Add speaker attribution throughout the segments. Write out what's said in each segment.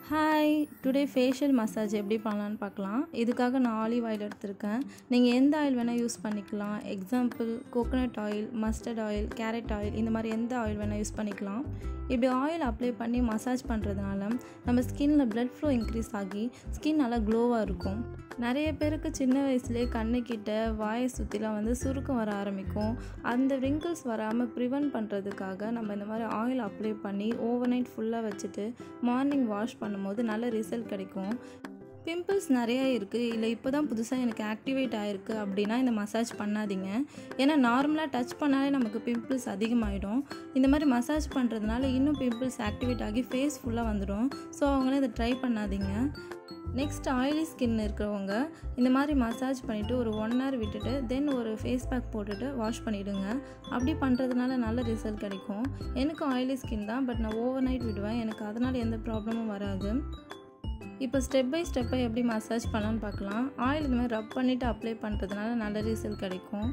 Speaker 1: hi today facial massage எப்படி பண்ணலான்னு பார்க்கலாம் இதுக்காக நான் ஆலிவ் ஆயில் எடுத்திருக்கேன் நீங்கள் எந்த ஆயில் வேணால் யூஸ் பண்ணிக்கலாம் example coconut oil mustard oil carrot oil இந்த மாதிரி எந்த ஆயில் வேணால் யூஸ் பண்ணிக்கலாம் இப்படி ஆயில் அப்ளை பண்ணி மசாஜ் பண்ணுறதுனால நம்ம ஸ்கின்ல blood flow இன்க்ரீஸ் ஆகி ஸ்கின் நல்லா க்ளோவாக இருக்கும் நிறைய பேருக்கு சின்ன வயசுலேயே கண்ணுக்கிட்ட வாயை சுற்றிலாம் வந்து சுருக்கம் வர ஆரம்பிக்கும் அந்த wrinkles வராமல் ப்ரிவென்ட் பண்ணுறதுக்காக நம்ம இந்த மாதிரி ஆயில் அப்ளை பண்ணி ஓவர் நைட் ஃபுல்லாக வச்சுட்டு மார்னிங் வாஷ் பண்ணும்போது நல்ல ரிசல்ட் கிடைக்கும் பிம்பிள்ஸ் நிறைய இருக்குது இல்லை இப்போ தான் புதுசாக எனக்கு ஆக்டிவேட் ஆகிருக்கு அப்படின்னா இந்த மசாஜ் பண்ணாதீங்க ஏன்னா நார்மலாக டச் பண்ணாலே நமக்கு பிம்பிள்ஸ் அதிகமாகிடும் இந்த மாதிரி மசாஜ் பண்ணுறதுனால இன்னும் பிம்பிள்ஸ் ஆக்டிவேட் ஆகி ஃபேஸ் ஃபுல்லாக வந்துடும் ஸோ அவங்களே இதை ட்ரை பண்ணாதீங்க நெக்ஸ்ட் ஆயிலி ஸ்கின் இருக்கிறவங்க இந்த மாதிரி மசாஜ் பண்ணிவிட்டு ஒரு ஒன் ஹவர் விட்டுட்டு தென் ஒரு ஃபேஸ் பேக் போட்டுட்டு வாஷ் பண்ணிவிடுங்க அப்படி பண்ணுறதுனால நல்ல ரிசல்ட் கிடைக்கும் எனக்கு ஆயிலி ஸ்கின் தான் பட் நான் ஓவர் நைட் விடுவேன் எனக்கு அதனால் எந்த ப்ராப்ளமும் வராது இப்போ ஸ்டெப் பை ஸ்டெப்பாக எப்படி மசாஜ் பண்ணலான்னு பார்க்கலாம் ஆயில் இந்த மாதிரி ரப் பண்ணிவிட்டு அப்ளை பண்ணுறதுனால நல்ல ரிசல்ட் கிடைக்கும்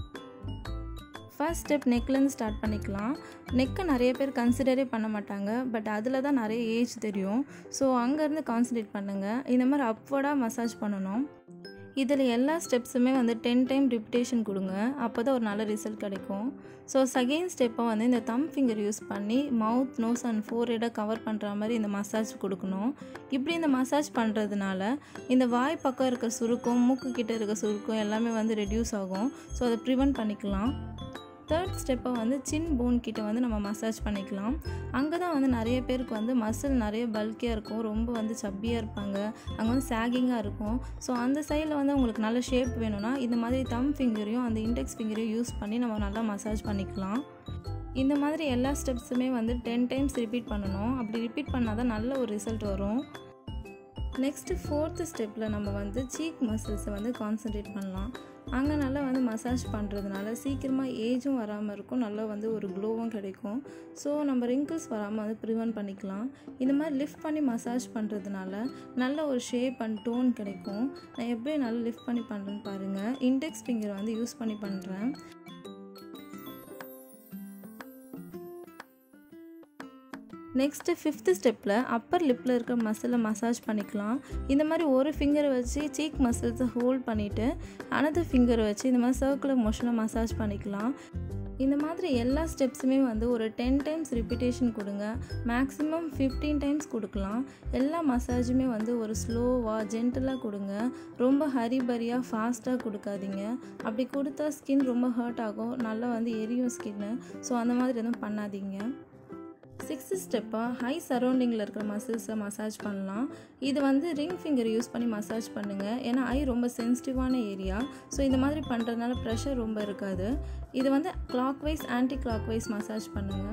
Speaker 1: ஃபர்ஸ்ட் ஸ்டெப் நெக்லேருந்து ஸ்டார்ட் பண்ணிக்கலாம் நெக்கை நிறைய பேர் கன்சிடரே பண்ண மாட்டாங்க பட் அதில் தான் நிறைய ஏஜ் தெரியும் ஸோ அங்கேருந்து கான்சன்ட்ரேட் பண்ணுங்கள் இந்த மாதிரி அப்வர்டாக மசாஜ் பண்ணணும் இதில் எல்லா ஸ்டெப்ஸுமே வந்து டென் டைம் ரிப்பிட்டேஷன் கொடுங்க அப்போ தான் ஒரு நல்ல ரிசல்ட் கிடைக்கும் ஸோ செகண்ட் ஸ்டெப்பை வந்து இந்த தம் ஃபிங்கர் யூஸ் பண்ணி மவுத் நோஸ் அண்ட் ஃபோர்ஹெடை கவர் பண்ணுற மாதிரி இந்த மசாஜ் கொடுக்கணும் இப்படி இந்த மசாஜ் பண்ணுறதுனால இந்த வாய் பக்கம் இருக்க சுருக்கம் மூக்கு கிட்ட இருக்க சுருக்கம் எல்லாமே வந்து ரெடியூஸ் ஆகும் ஸோ அதை ப்ரிவெண்ட் பண்ணிக்கலாம் தேர்ட் ஸ்டெப்பை வந்து சின் போன் கிட்ட வந்து நம்ம மசாஜ் பண்ணிக்கலாம் அங்கே தான் வந்து நிறைய பேருக்கு வந்து மசில் நிறைய பல்கியாக இருக்கும் ரொம்ப வந்து சப்பியாக இருப்பாங்க அங்கே வந்து சாகிங்காக இருக்கும் ஸோ அந்த சைடில் வந்து உங்களுக்கு நல்ல ஷேப் வேணும்னா இந்த மாதிரி தம் ஃபிங்கரையும் அந்த இண்டெக்ஸ் ஃபிங்கரையும் யூஸ் பண்ணி நம்ம நல்லா மசாஜ் பண்ணிக்கலாம் இந்த மாதிரி எல்லா ஸ்டெப்ஸுமே வந்து டென் டைம்ஸ் ரிப்பீட் பண்ணணும் அப்படி ரிப்பீட் பண்ணால் தான் நல்ல ஒரு ரிசல்ட் வரும் நெக்ஸ்ட்டு ஃபோர்த்து ஸ்டெப்பில் நம்ம வந்து சீக் மசில்ஸை வந்து கான்சன்ட்ரேட் பண்ணலாம் அங்கே நல்லா வந்து மசாஜ் பண்ணுறதுனால சீக்கிரமாக ஏஜும் வராமல் இருக்கும் நல்லா வந்து ஒரு க்ளோவும் கிடைக்கும் ஸோ நம்ம ரிங்கிள்ஸ் வராமல் வந்து ப்ரிவென்ட் பண்ணிக்கலாம் இந்த மாதிரி லிஃப்ட் பண்ணி மசாஜ் பண்ணுறதுனால நல்ல ஒரு ஷேப் அண்ட் டோன் கிடைக்கும் நான் எப்படி நல்லா லிஃப்ட் பண்ணி பண்ணுறேன்னு பாருங்கள் இண்டெக்ஸ் ஃபிங்கரை வந்து யூஸ் பண்ணி பண்ணுறேன் நெக்ஸ்ட்டு ஃபிஃப்த்து ஸ்டெப்பில் அப்பர் லிப்பில் இருக்க மசிலை மசாஜ் பண்ணிக்கலாம் இந்த மாதிரி ஒரு ஃபிங்கரை வச்சு சீக் மசில்ஸை ஹோல்ட் பண்ணிவிட்டு அனதர் ஃபிங்கரை வச்சு இந்த மாதிரி சர்க்குலர் மோஷனில் மசாஜ் பண்ணிக்கலாம் இந்த மாதிரி எல்லா ஸ்டெப்ஸுமே வந்து ஒரு டென் டைம்ஸ் ரிப்பீட்டேஷன் கொடுங்க மேக்ஸிமம் ஃபிஃப்டீன் டைம்ஸ் கொடுக்கலாம் எல்லா மசாஜுமே வந்து ஒரு ஸ்லோவாக ஜென்டலாக கொடுங்க ரொம்ப ஹரிபரியாக ஃபாஸ்ட்டாக கொடுக்காதீங்க அப்படி கொடுத்தா ஸ்கின் ரொம்ப ஹர்ட் ஆகும் நல்லா வந்து எரியும் ஸ்கின்னு ஸோ அந்த மாதிரி எதுவும் பண்ணாதீங்க சிக்ஸ்த்து ஸ்டெப்பாக ஹை சரௌண்டிங்கில் இருக்கிற மசில்ஸை மசாஜ் பண்ணலாம் இது வந்து ரிங் ஃபிங்கர் யூஸ் பண்ணி மசாஜ் பண்ணுங்கள் ஏன்னா ஐ ரொம்ப சென்சிட்டிவான ஏரியா ஸோ இந்த மாதிரி பண்ணுறதுனால ப்ரெஷர் ரொம்ப இருக்காது இது வந்து clockwise anticlockwise massage பண்ணுங்கள்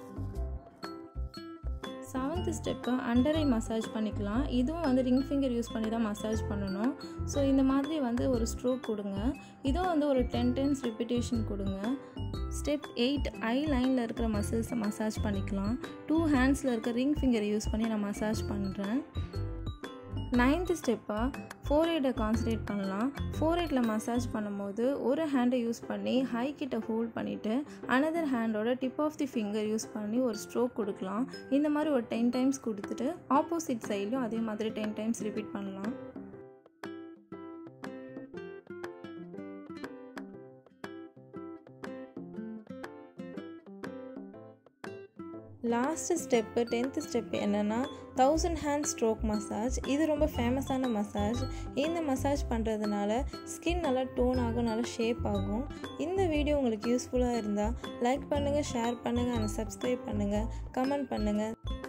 Speaker 1: செவன்த் ஸ்டெப்பு அண்டரை மசாஜ் பண்ணிக்கலாம் இதுவும் வந்து ரிங் ஃபிங்கர் யூஸ் பண்ணி தான் மசாஜ் பண்ணணும் ஸோ இந்த மாதிரி வந்து ஒரு ஸ்ட்ரோக் கொடுங்க இதுவும் வந்து ஒரு டென் டைம்ஸ் ரிப்பிட்டேஷன் கொடுங்க ஸ்டெப் எயிட் ஐ லைனில் இருக்கிற மசில்ஸை மசாஜ் பண்ணிக்கலாம் டூ ஹேண்ட்ஸில் இருக்க ரிங் ஃபிங்கரை யூஸ் பண்ணி நான் மசாஜ் பண்ணுறேன் நைன்த்து ஸ்டெப்பாக ஃபோர் எய்டை கான்சன்ட்ரேட் பண்ணலாம் ஃபோர் எய்டில் மசாஜ் பண்ணும்போது ஒரு ஹேண்டை யூஸ் பண்ணி ஹை கிட்ட ஹோல்ட் பண்ணிவிட்டு அனதர் ஹேண்டோட tip of the finger use பண்ணி ஒரு ஸ்ட்ரோக் கொடுக்கலாம் இந்த மாதிரி ஒரு டென் டைம்ஸ் கொடுத்துட்டு ஆப்போசிட் சைட்லையும் அதே மாதிரி டென் டைம்ஸ் ரிப்பீட் பண்ணலாம் லாஸ்ட்டு ஸ்டெப்பு டென்த்து ஸ்டெப்பு என்னென்னா தௌசண்ட் ஹேண்ட் ஸ்ட்ரோக் மசாஜ் இது ரொம்ப ஃபேமஸான மசாஜ் இந்த மசாஜ் பண்ணுறதுனால ஸ்கின் நல்லா டோன் ஆகும் நல்லா ஷேப் ஆகும் இந்த வீடியோ உங்களுக்கு யூஸ்ஃபுல்லாக இருந்தால் லைக் பண்ணுங்கள் ஷேர் பண்ணுங்கள் அண்ட் சப்ஸ்கிரைப் பண்ணுங்கள் கமெண்ட் பண்ணுங்கள்